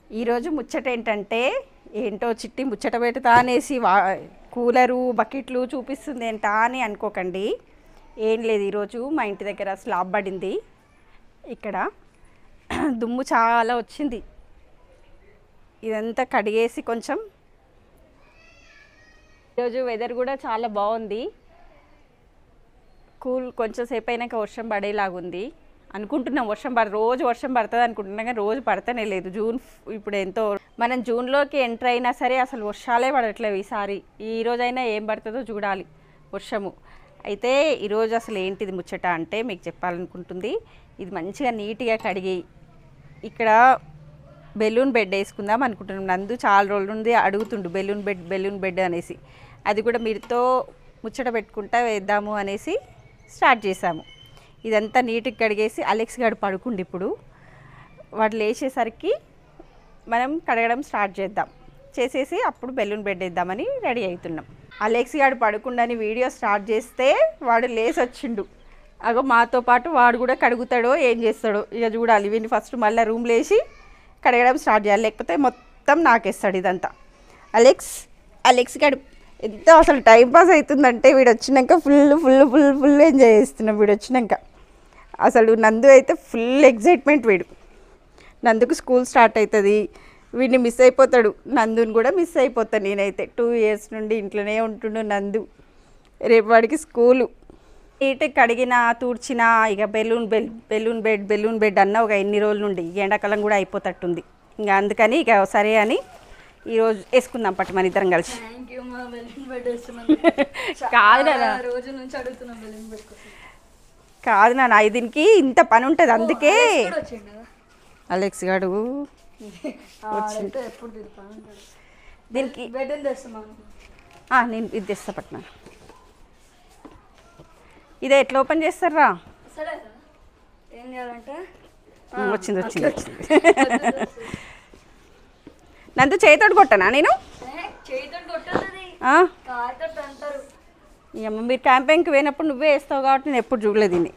ఈరోజు ముచ్చట ఏంటంటే ఏంటో చిట్టి ముచ్చట పెడతా అనేసి వా కూలరు బకెట్లు చూపిస్తుంది ఏంటా అని అనుకోకండి ఏం లేదు ఈరోజు మా ఇంటి దగ్గర స్లాబ్ పడింది ఇక్కడ దుమ్ము చాలా వచ్చింది ఇదంతా కడిగేసి కొంచెం ఈరోజు వెదర్ కూడా చాలా బాగుంది కూల్ కొంచెం సేపు అయినాక వర్షం పడేలాగుంది అనుకుంటున్నాం వర్షం పడ రోజు వర్షం పడుతుంది అనుకుంటున్నాం కానీ రోజు పడతానే లేదు జూన్ ఫ్- ఇప్పుడు ఎంతో మనం జూన్లోకి ఎంటర్ అయినా సరే అసలు వర్షాలే పడట్లేవు ఈసారి ఈ రోజైనా ఏం పడుతుందో చూడాలి వర్షము అయితే ఈరోజు అసలు ఏంటిది ముచ్చట అంటే మీకు చెప్పాలనుకుంటుంది ఇది మంచిగా నీట్గా కడిగి ఇక్కడ బెలూన్ బెడ్ వేసుకుందాం అనుకుంటున్నాం నందు చాలా రోజుల నుండి అడుగుతుండు బెలూన్ బెడ్ బెలూన్ బెడ్ అనేసి అది కూడా మీరుతో ముచ్చట పెట్టుకుంటా వేద్దాము అనేసి స్టార్ట్ చేసాము ఇదంతా నీట్గా కడిగేసి అలెక్స్ గారు పడుకుండి ఇప్పుడు వాడు లేచేసరికి మనం కడగడం స్టార్ట్ చేద్దాం చేసేసి అప్పుడు బెలూన్ బెడ్ వేద్దామని రెడీ అవుతున్నాం అలెక్స్ గారు పడుకుండని వీడియో స్టార్ట్ చేస్తే వాడు లేచి వచ్చిండు అగో మాతో పాటు వాడు కూడా కడుగుతాడో ఏం చేస్తాడో ఇక చూడాలి వీడిని ఫస్ట్ మళ్ళీ రూమ్ లేచి కడగడం స్టార్ట్ చేయాలి లేకపోతే మొత్తం నాకేస్తాడు ఇదంతా అలెక్స్ అలెక్స్ గడు ఎంత అసలు టైం పాస్ అవుతుందంటే వీడు వచ్చినాక full full full full enjoy చేస్తున్నాం వీడు వచ్చినాక అసలు నందు అయితే ఫుల్ ఎగ్జైట్మెంట్ వీడు నందుకు స్కూల్ స్టార్ట్ అవుతుంది వీడిని మిస్ అయిపోతాడు నందుని కూడా మిస్ అయిపోతాను నేనైతే టూ ఇయర్స్ నుండి ఇంట్లోనే ఉంటుండు నందు రేపు వాడికి స్కూలు నీట్ కడిగిన తూడ్చిన ఇక balloon bell balloon bed balloon bed అన్న ఒక ఎన్ని రోజుల నుండి ఈ ఎండాకాలం కూడా అయిపోతట్టుంది ఇంకా అందుకని ఇక సరే అని ఈరోజు వేసుకుందాం పట్టు మన ఇద్దరం కలిసి థ్యాంక్ యూ మా బెలూన్ పెట్టేస్తున్నాను కాదు నాన్న రోజుల నుంచి అడుగుతున్నాం బెలూన్ పెట్టుకోసం కాదు నాన్న దీనికి ఇంత పని ఉంటుంది అందుకే కూడా వచ్చిండు కదా అలెక్స్ గాడు ఆడైతే ఎప్పుడు తిరుగుతాను దీనికి బెడ్ తెస్తున్నాను ఆ, నేను ఇది తెస్తా పట్టిన ఇదే ఎట్లా ఓపెన్ చేస్తారా సరే కదా ఏం చేయాలంటే ఉమ్, వచ్చింది వచ్చింది వచ్చింది నందు చేతోడు కొట్టనా నేను చేతితో కొట్టదు ఆ? కాయతో అంటారు ఈ అమ్మ మీరు క్యాంపెయిన్కి పోయినప్పుడు నువ్వే వేస్తావు కాబట్టి నేను ఎప్పుడు చూడలేదు దీన్ని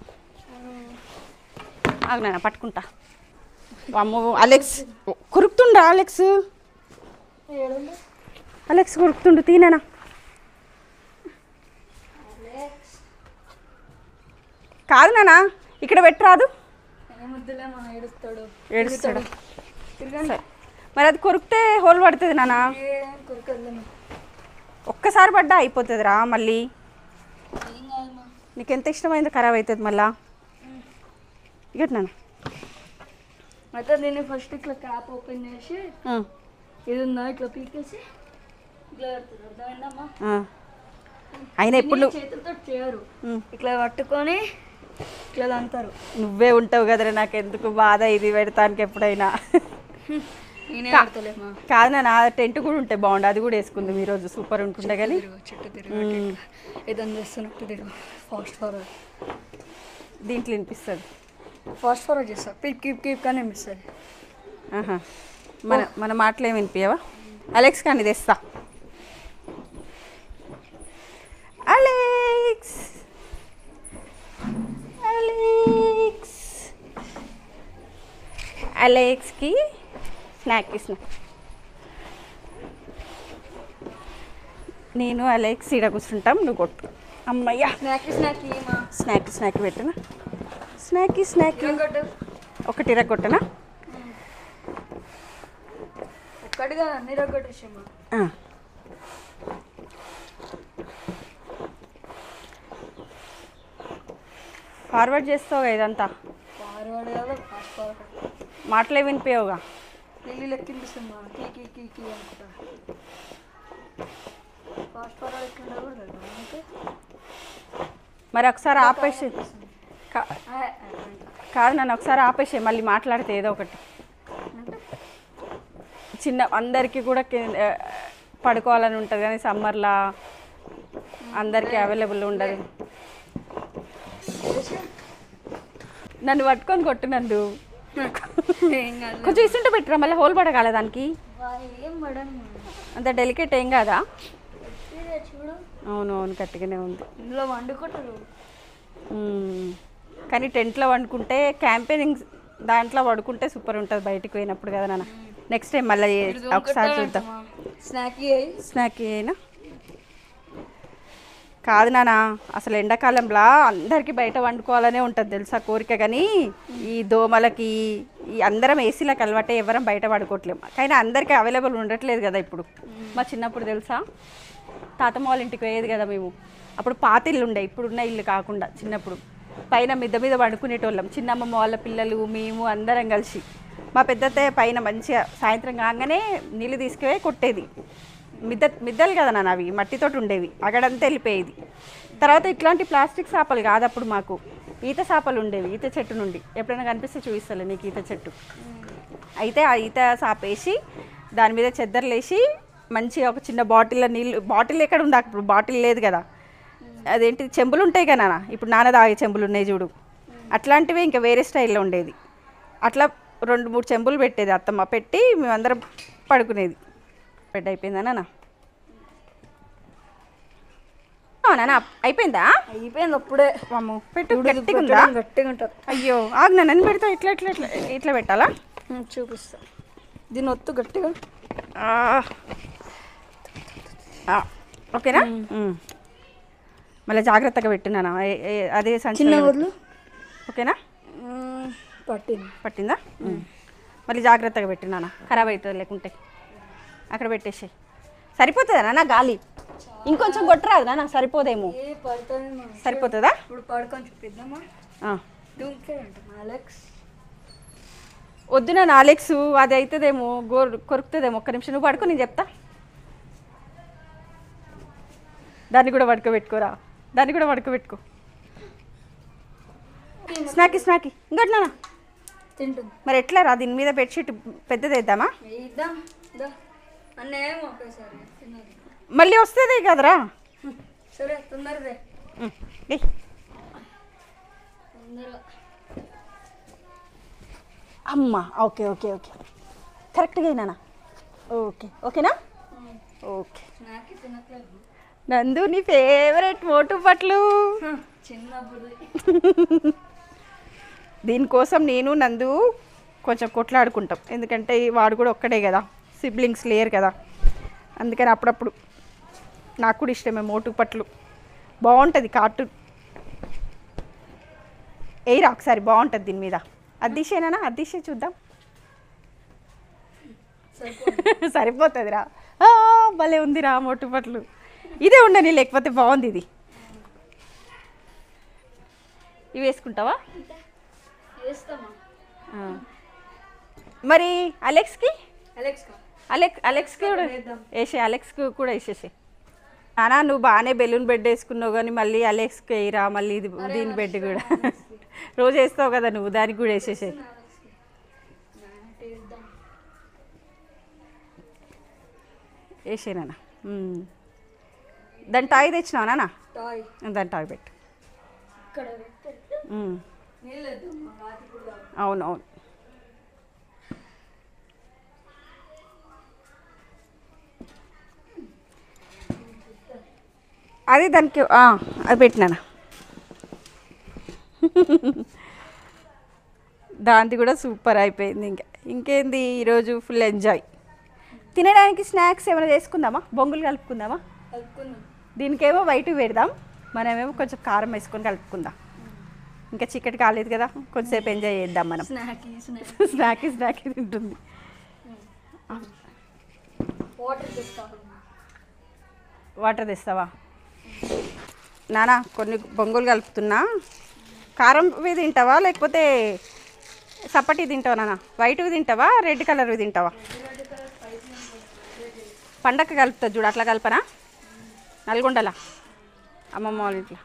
ఆగు నాన్న పట్టుకుంటా అమ్మ అలెక్స్ కురుకుతుండా అలెక్స్ ఏడుంది అలెక్స్ కురుకుతుండు తీనా కాదు నాన్న ఇక్కడ పెట్టరాదు ఏముద్దులే మా ఏడుస్తాడు ఏడుస్తాడు తిరగండి సరే మరి అది కొరికితే హోల్ పడుతుంది నాన్న ఏం కొరకలేము ఒక్కసారి పడ్డా అయిపోతుందిరా మళ్ళీ ఏం కాదు మా నీకు ఎంత ఇష్టమైందో ఖరాబ్ అవుతుంది మళ్ళా ఇక నాన్న అయితే దీన్ని ఫస్ట్ ఇట్లా క్యాప్ ఓపెన్ చేసి ఆ, ఇది ఉందా ఇట్లా పీకేసి ఇట్లా పెడుతుంది అర్థమైందమ్మా ఆ. అయినా ఎప్పుడు నువ్వు చేతులతో చేయరు ఉమ్. ఇట్లా పట్టుకొని ఇట్లా అంటారు నువ్వే ఉంటావు కదరా నాకు ఎందుకు బాధ ఇది పెడతానికి ఎప్పుడైనా నేనే కా- ఆడతలేమా కాదు నా టెంట్ కూడా ఉంటే బాగుండు అది కూడా వేసుకుందాం ఈరోజు సూపర్ ఉంటుండే కానీ తిరుగు చుట్టూ తిరుగు ఏదైనా చేస్తున్నట్టు తిరుగు ఫాస్ట్ ఫార్వర్డ్ దీంట్లో వినిపిస్తుంది ఫాస్ట్ ఫార్వర్డ్ చేస్తా కీప్ కీప్ కీప్ కానీ అనిపిస్తుంది ఆహా మన మన మాటలు ఏమి వినిపించవా అలెక్స్ కానీ తెస్తా అలెక్స్ అలెక్స్ అలెక్స్కి స్నాక్ ఇస్తున్నా నేను అలెక్స్ ఈడ కూర్చుంటాం నువ్వు కొట్టు అమ్మయ్యా స్నాక్ స్నాక్ ఏమా స్నాక్ స్నాక్ పెట్టనా స్నాక్ స్నాక్ ఒకటి ఒకటి రగొట్టనా ఒక్కటిగా అన్ని రగ్గొట్టేసేమా ఆ. ఫార్వర్డ్ చేస్తావుగా ఇదంతా ఫార్వర్డ్ కదా ఫాస్ట్ ఫార్వర్డ్ మాటలే వినిపోయావుగా లిల్లీ లెక్కింపిస్తున్నా కీ కీ కీ కీ అనుకుంటా ఫాస్ట్ ఫార్వర్డ్ ఎట్లా కూడా తెలుసా నీకు? మరి ఒకసారి ఆపేసి కా- ఆ, ఆ, కాదు నన్ను ఒకసారి ఆపేసి మళ్ళీ మాట్లాడితే ఏదో ఒకటి అంటే చిన్న అందరికీ కూడా కి- ఆ, పడుకోవాలని ఉంటుంది కానీ సమ్మర్లో అందరికీ అవైలబుల్ ఉండదు నన్ను పట్టుకొని కొట్టు నన్ను ఏం కాదు కొంచెం ఇస్తుంటే పెట్టరా మళ్ళీ హోల్ పడగాల దానికి ఏం పడను అంత డెలికేట్ ఏం కాదా ఇదే చూడు అవును అవును గట్టిగానే ఉంది ఇందులో వండుకుంటారు మ్మ్. కానీ టెంట్లో వండుకుంటే క్యాంపెయినింగ్ దాంట్లో పడుకుంటే సూపర్ ఉంటుంది బయటికి పోయినప్పుడు కదా నాన్న నెక్స్ట్ టైం మళ్ళీ ఒకసారి చూద్దాం స్నాక్ స్నాక్ అయినా కాదు నాన్న అసలు ఎండాకాలంలో అందరికీ బయట వండుకోవాలనే ఉంటుంది తెలుసా కోరిక కానీ ఈ దోమలకి ఈ అందరం ఏసీలకు అలవాటే ఎవరం బయట పడుకోవట్లేము కానీ అందరికీ అవైలబుల్ ఉండట్లేదు కదా ఇప్పుడు మా చిన్నప్పుడు తెలుసా తాతమ్మ వాళ్ళ ఇంటికి పోయేది కదా మేము అప్పుడు పాత ఇల్లు ఉండే ఇప్పుడున్న ఇల్లు కాకుండా చిన్నప్పుడు పైన మిద్ద మీద వండుకునేటోళ్ళం చిన్నమ్మమ్మ వాళ్ళ పిల్లలు మేము అందరం కలిసి మా పెద్దత్తయ్య పైన మంచిగా సాయంత్రం కాగానే నీళ్ళు తీసుకుపోయి కొట్టేది మిద్ద మిద్దలు కదా నాన్న అవి మట్టితోటి ఉండేవి అక్కడంతా వెళ్ళిపోయేది తర్వాత ఇట్లాంటి ప్లాస్టిక్ చేపలు కాదు అప్పుడు మాకు ఈత చేపలు ఉండేవి ఈత చెట్టు నుండి ఎప్పుడైనా కనిపిస్తే చూపిస్తాలే నీకు ఈత చెట్టు అయితే ఆ ఈత సాపేసి దాని మీద చెద్దర్లు వేసి మంచిగా ఒక చిన్న బాటిల్లో నీళ్ళు బాటిల్ ఎక్కడ ఉంది అప్పుడు బాటిల్ లేదు కదా అదేంటి చెంబులు ఉంటాయి కదా నాన్న ఇప్పుడు నాన్న తాగే చెంబులు ఉన్నాయి చూడు అట్లాంటివి ఇంకా వేరే స్టైల్లో ఉండేది అట్లా రెండు మూడు చెంబులు పెట్టేది అత్తమ్మ పెట్టి మేమందరం పడుకునేది బెడ్ అయిపోయిందా నాన్న నాన్న అయిపోయిందా అయిపోయింది అప్పుడే అమ్మో పెట్టు గట్టిగా ఉందా గట్టిగా ఉంటుంది అయ్యో ఆగు నన్ను పెడతా ఇట్లా ఇట్లా ఇట్లా ఇట్లా పెట్టాలా చూపిస్తా దీని ఒత్తు గట్టిగా ఆ. ఆ, ఓకేనా మ్మ్. మళ్ళీ జాగ్రత్తగా పెట్టినానా ఏ- ఏ- అదే సంచి చిన్న వదులు ఓకేనా మ్మ్, పట్టింది పట్టిందా మ్మ్. మళ్ళీ జాగ్రత్తగా పెట్టినానా ఖరాబ్ అవుతుంది లేకుంటే అక్కడ పెట్టేసి సరిపోతుందా నా గాలి ఇంకొంచెం కొట్టరాదు నా సరిపోదేమో ఏ పడుతుంది సరిపోతుందా ఇప్పుడు పడుకొని చూపిద్దామా ఆ. డుంకే అంట అలెక్స్ వద్దు నా అలెక్స్ అది అవుతుందేమో గోర్ కొరుకుతుందేమో ఒక్క నిమిషం నువ్వు పడుకో నేను చెప్తా దాన్ని కూడా పడుకోబెట్టుకోరా దాన్ని కూడా పడుకోబెట్టుకో స్నాకి స్నాకి ఇంకోటి నాన్న తింటుంది మరి ఎట్లా రా దీని మీద బెడ్షీట్ పెద్దది వేద్దామా వేద్దాం దా అన్న ఏమో ఒకేసారి తిన్నది మళ్ళీ వస్తుంది కదరా సరే తొందరదే ఉమ్, ఏయ్. తొందరగా అమ్మా ఓకే ఓకే ఓకే కరెక్ట్గా అయినా ఓకే ఓకేనా ఓకే స్నాక్ తినట్లేదు నందు నీ ఫేవరెట్ మోటు పట్లు చిన్నప్పుడు దీనికోసం నేను నందు కొంచెం కొట్లాడుకుంటాం ఎందుకంటే ఈ వాడు కూడా ఒక్కడే కదా సిబ్లింగ్స్ లేరు కదా అందుకని అప్పుడప్పుడు నాకు కూడా ఇష్టమే మోటు పట్లు బాగుంటుంది కార్టూన్ ఎయిరా ఒకసారి బాగుంటుంది దీని మీద అద్దీసేనా అద్దీసే చూద్దాం సరిపోతుందిరా ఆ, భలే ఉందిరా మోటు పట్లు ఇదే ఉండని లేకపోతే బాగుంది ఇది ఇవి వేసుకుంటావా వేస్తామా ఆ. మరి అలెక్స్కి అలెక్స్ కా అలెక్ అలెక్స్కి కూడా వేద్దాం. వేసే అలెక్స్కి కూడా వేసేసే నానా నువ్వు బాగానే బెలూన్ బెడ్ వేసుకున్నావు కానీ మళ్ళీ అలెక్స్కి వేయరా మళ్ళీ ఇది దీని బెడ్ కూడా రోజు వేస్తావు కదా నువ్వు దానికి కూడా వేసేసే వేద్దాం వేసే నాన్న ఉమ్. దాని టాయ్ తెచ్చినావు నాన్న టాయ్ దాని టాయ్ పెట్టు ఇక్కడ పెట్టు ఉమ్. నీళ్ళు వేద్దాం రాత్రి కూడా అవును అవును అది దానికి ఆ, అది పెట్టినానా దాంది కూడా సూపర్ అయిపోయింది ఇంకా ఇంకేంది ఈరోజు ఫుల్ ఎంజాయ్ తినడానికి స్నాక్స్ ఏమైనా చేసుకుందామా బొంగులు కలుపుకుందామా కలుపుకుందాం దీనికేమో వైట్ పెడదాం మనమేమో కొంచెం కారం వేసుకొని కలుపుకుందాం ఇంకా చికెట్ కాలేదు కదా కొంచెంసేపు ఎంజాయ్ చేద్దాం మనం స్నాక్ స్నాక్ స్నాక్ స్నాక్ తింటుంది వాటర్ తెస్తాను వాటర్ తెస్తావా నానా కొన్ని బొంగులు కలుపుతున్నా కారంవి తింటావా లేకపోతే సప్పటి తింటావా నాన్న వైట్వి తింటావా రెడ్ కలర్వి తింటావా పండగ కలుపుతా చూడు అట్లా కలపనా నల్గొండలా అమ్మమ్మ వాళ్ళ ఇంట్లో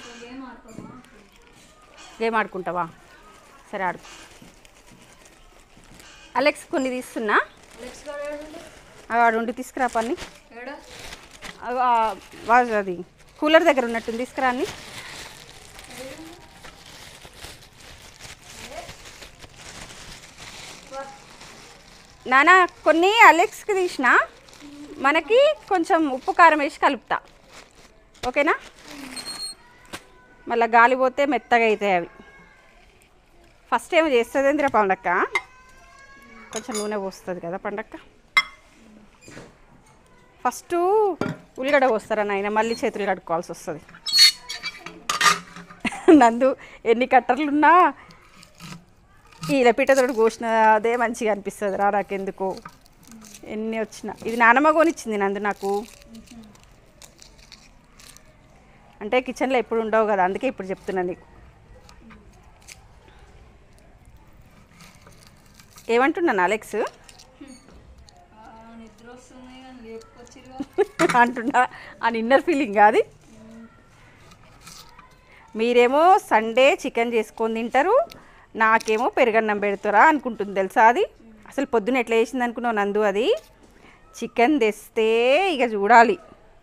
గేమ్ ఆడుకుంటావా సరే ఆడు అలెక్స్ కొన్ని తీస్తున్నా అలెక్స్ గారు ఏడుంది? ఆడు ఉండి తీసుకురా పని ఏడా అది కూలర్ దగ్గర ఉన్నట్టుంది తీసుకురా అన్ని నానా కొన్ని అలెక్స్కి తీసిన మనకి కొంచెం ఉప్పు కారం వేసి కలుపుతా ఓకేనా మళ్ళీ గాలి పోతే మెత్తగా అవుతాయి అవి ఫస్ట్ ఏమో చేస్తుంది ఏందిరా పండక్క కొంచెం నూనె పోస్తుంది కదా పండక్క ఫస్ట్ ఉల్లిగడ్డ పోస్తారా నాయన మళ్ళీ చేతులు కడుక్కోవాల్సి వస్తుంది నందు ఎన్ని కట్టర్లున్నా ఈ లపీటతోటి కోసిన అదే మంచిగా అనిపిస్తుంది రా నాకెందుకో ఎన్ని వచ్చినా ఇది నానమ్మ కొనిచ్చింది నందు నాకు అంటే కిచెన్లో ఎప్పుడు ఉండవు కదా అందుకే ఇప్పుడు చెప్తున్నా నీకు ఏమంటున్నాను అలెక్స్ నిద్ర వస్తుంది కానీ లేపుకొచ్చిరుగా అంటున్నా అని ఇన్నర్ ఫీలింగ్ కాదు మీరేమో సండే చికెన్ చేసుకొని తింటారు నాకేమో పెరుగన్నం పెడతారా అనుకుంటుంది తెలుసా అది అసలు పొద్దున ఎట్లా వేసింది అనుకున్నావు నందు అది చికెన్ తెస్తే ఇక చూడాలి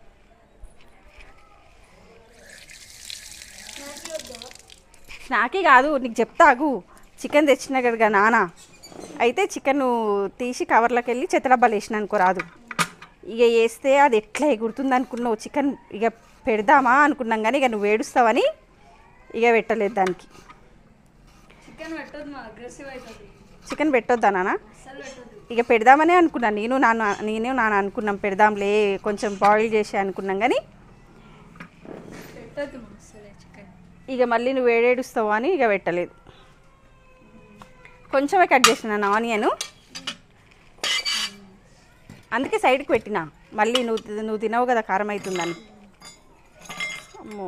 నాకే కాదు నీకు చెప్తాగు చికెన్ తెచ్చిన కదా నాన్న అయితే చికెన్ తీసి కవర్లోకి వెళ్ళి చెత్తడబ్బాలు వేసిన అనుకో రాదు ఇక వేస్తే అది ఎట్లా ఎగురుతుంది అనుకున్నావు చికెన్ ఇక పెడదామా అనుకున్నాం కానీ ఇక నువ్వు ఏడుస్తావని ఇక పెట్టలేదు దానికి చికెన్ పెట్టదు మా అగ్రెసివ్ అవుతుంది చికెన్ పెట్టొద్దా నాన్న అస్సలు పెట్టదు ఇక పెడదామనే అనుకున్నాను నేను నాన్న నేను నాన్న అనుకున్నాం పెడదాంలే కొంచెం బాయిల్ చేసి అనుకున్నాం కానీ పెట్టద్దు మా అస్సలే చికెన్ ఇక మళ్ళీ నువ్వు ఏడేడుస్తావు అని ఇక పెట్టలేదు కొంచెమే కట్ చేసిన ఆనియన్ అందుకే సైడ్కి పెట్టిన మళ్ళీ నువ్వు తి- నువ్వు తినవు కదా కారం అవుతుందని అమ్మో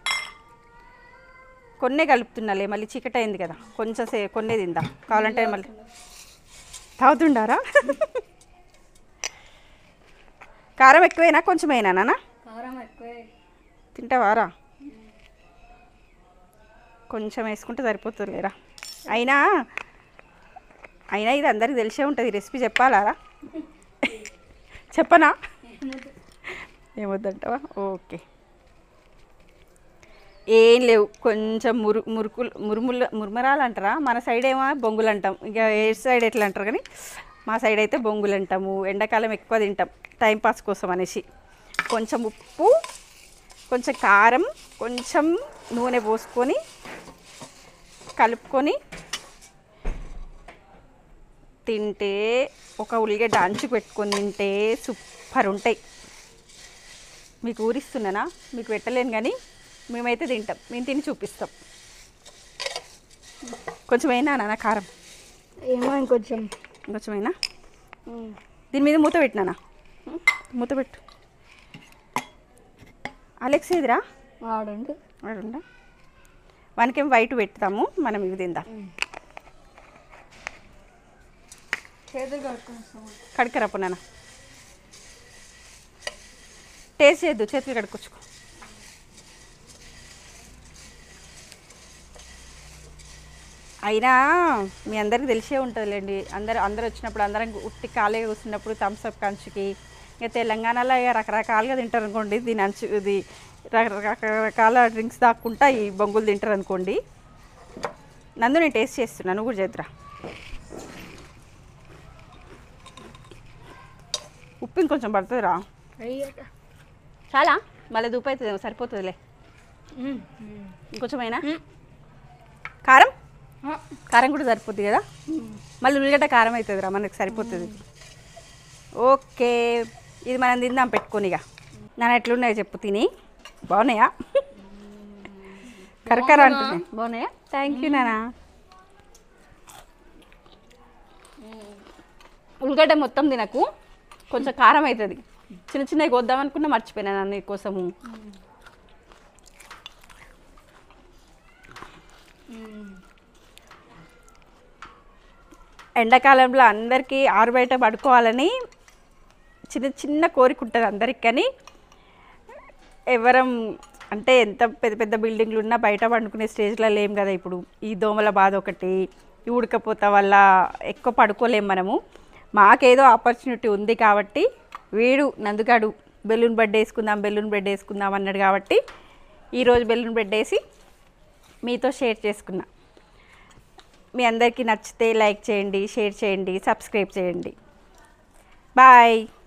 కొన్నే కలుపుతున్నాలే మళ్ళీ చీకటి అయింది కదా కొంచెం సే కొన్నే తిందా కావాలంటే మళ్ళీ తాగుతుండారా కారం ఎక్కువైనా కొంచెమైనా నాన్న కారం ఎక్కువే తింటావారా కొంచెం వేసుకుంటే సరిపోతుంది లేరా అయినా అయినా ఇది అందరికి తెలిసే ఉంటుంది రెసిపీ చెప్పాలారా చెప్పనా ఏమొద్దు. ఏమొద్దంటావా ఓకే ఏం లేవు కొంచెం మురు మురుకులు మురుములు మురుమరాలు అంటారా మన సైడ్ ఏమో బొంగులు అంటాం ఇక ఏ సైడ్ ఎట్లా అంటారు కానీ మా సైడ్ అయితే బొంగులు అంటాము ఎండాకాలం ఎక్కువ తింటాం టైంపాస్ కోసం అనేసి కొంచెం ఉప్పు కొంచెం కారం కొంచెం నూనె పోసుకొని కలుపుకొని తింటే ఒక ఉల్లిగడ్డ అంచుకు పెట్టుకొని తింటే సూపర్ ఉంటాయి మీకు ఊరిస్తున్నానా మీకు పెట్టలేను కానీ మేమైతే తింటాం మేము తిని చూపిస్తాం కొంచెమైనా నాన్న కారం ఏమో ఇంకొంచెం కొంచెమైనా దీని మీద మూత పెట్టినానా మూత పెట్టు అలెక్స్ ఎదురా వాడండి వాడుండా వానికేం వైట్ పెడతాము మనం ఇవి తిందాం చేతులు కడుక్కొని వస్తాం కడికరప్పు నాన్న టేస్ట్ చేయొద్దు చేతులు కడుక్కొచ్చుకో అయినా మీ అందరికి తెలిసే ఉంటుందిలేండి అందరు అందరు వచ్చినప్పుడు అందరం ఉట్టి ఖాళీగా కూర్చున్నప్పుడు థమ్స్అప్ కంచుకి ఇక తెలంగాణలో ఇక రకరకాలుగా తింటారు అనుకోండి దీని అంచు ఇది రకరకాల డ్రింక్స్ దాక్కుంటా ఈ బొంగులు తింటారు అనుకోండి నందు నేను టేస్ట్ చేస్తున్నాను నువ్వు కూడా చేద్దురా ఉప్పు ఇంకొంచెం పడుతుందిరా అయ్యట చాలా మళ్ళీ దూపు అవుతుంది సరిపోతుందిలే ఇంకొంచెమైనా కారం కారం కూడా సరిపోద్ది కదా మళ్ళీ ఉల్లిగడ్డ కారం అవుతుందిరా మనకి సరిపోతుంది ఓకే ఇది మనం తిందాం పెట్టుకొని ఇక నాన్న ఎట్లున్నాయో చెప్పు తిని బాగున్నాయా కరకర అంటున్నాయి బాగున్నాయా థ్యాంక్ యూ నాన్న ఉల్లిగడ్డ మొత్తం తినకు కొంచెం కారం అవుతుంది చిన్న చిన్నవి కోద్దాం అనుకున్నా మర్చిపోయినా నాన్న కోసము ఎండాకాలంలో అందరికీ ఆరుబయట పడుకోవాలని చిన్న చిన్న కోరిక ఉంటుంది అందరికి కానీ ఎవరం అంటే ఎంత పెద్ద పెద్ద బిల్డింగ్లు ఉన్నా బయట పండుకునే స్టేజ్లో లేం కదా ఇప్పుడు ఈ దోమల బాధ ఒకటి ఈ ఉడకపోత వల్ల ఎక్కువ పడుకోలేం మనము మాకేదో ఆపర్చునిటీ ఉంది కాబట్టి వీడు నందుగాడు బెలూన్ బెడ్ వేసుకుందాం బెలూన్ బెడ్ వేసుకుందాం అన్నాడు కాబట్టి ఈరోజు బెలూన్ బెడ్ వేసి మీతో షేర్ చేసుకున్నా మీ అందరికీ నచ్చితే లైక్ చేయండి షేర్ చేయండి సబ్స్క్రైబ్ చేయండి బాయ్